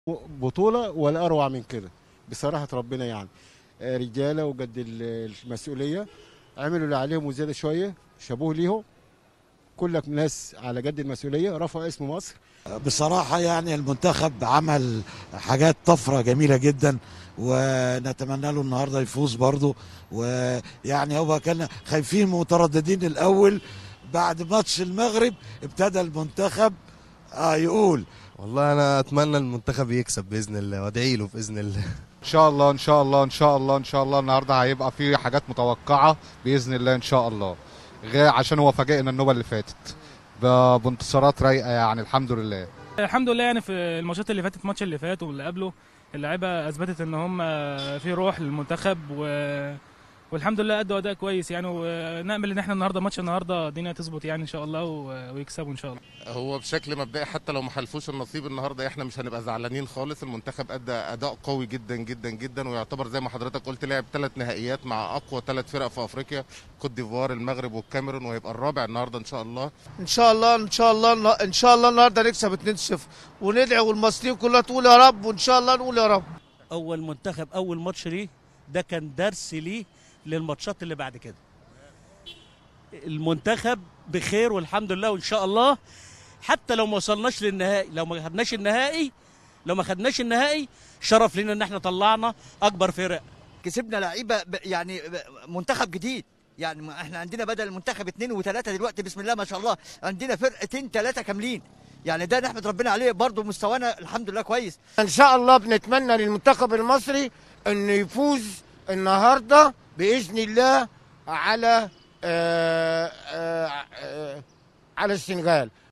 بطولة ولا أروع من كده بصراحة ربنا يعني آه، رجالة وقد ال- المسؤولية عملوا اللي عليهم وزيادة شوية شابوه ليهم كلك ناس على قد المسؤولية رفعوا اسم مصر بصراحة يعني المنتخب عمل حاجات طفرة جميلة جدا ونتمنى له النهاردة يفوز برضه ويعني هو كان خايفين مترددين الأول بعد ماتش المغرب ابتدى المنتخب آه يقول والله انا اتمنى المنتخب يكسب باذن الله وادعي له باذن الله ان شاء الله ان شاء الله ان شاء الله ان شاء الله النهارده هيبقى في حاجات متوقعه باذن الله ان شاء الله غير عشان هو فاجئنا النوبه اللي فاتت ب- بانتصارات رايقه يعني الحمد لله الحمد لله يعني في الماتشات اللي فاتت الماتش اللي فات واللي قبله اللعيبه اثبتت ان هم في روح للمنتخب و... والحمد لله ادوا اداء كويس يعني ونامل ان احنا النهارده ماتش النهارده الدنيا تظبط يعني ان شاء الله و... ويكسبوا ان شاء الله هو بشكل مبدئي حتى لو ما حلفوش النصيب النهارده احنا مش هنبقى زعلانين خالص المنتخب ادى اداء قوي جدا جدا جدا ويعتبر زي ما حضرتك قلت لعب ثلاث نهائيات مع اقوى ثلاث فرق في افريقيا كوت ديفوار المغرب والكاميرون وهيبقى الرابع النهارده ان شاء الله ان شاء الله ان شاء الله ان شاء الله النهارده نكسب 2-0 وندعي المصريين كلها تقول يا رب وان شاء الله نقول يا رب اول منتخب اول ماتش ليه ده كان درس ليه للماتشات اللي بعد كده المنتخب بخير والحمد لله وان شاء الله حتى لو ما وصلناش للنهائي لو ما خدناش النهائي لو ما خدناش النهائي شرف لنا ان احنا طلعنا اكبر فرق كسبنا لعيبه ب- يعني ب- منتخب جديد يعني ما احنا عندنا بدل المنتخب اثنين وثلاثه دلوقتي بسم الله ما شاء الله عندنا فرقتين ثلاثه كاملين يعني ده نحمد ربنا عليه برضه مستوانا الحمد لله كويس ان شاء الله بنتمنى للمنتخب المصري انه يفوز النهارده باذن الله على آه آه آه على السنغال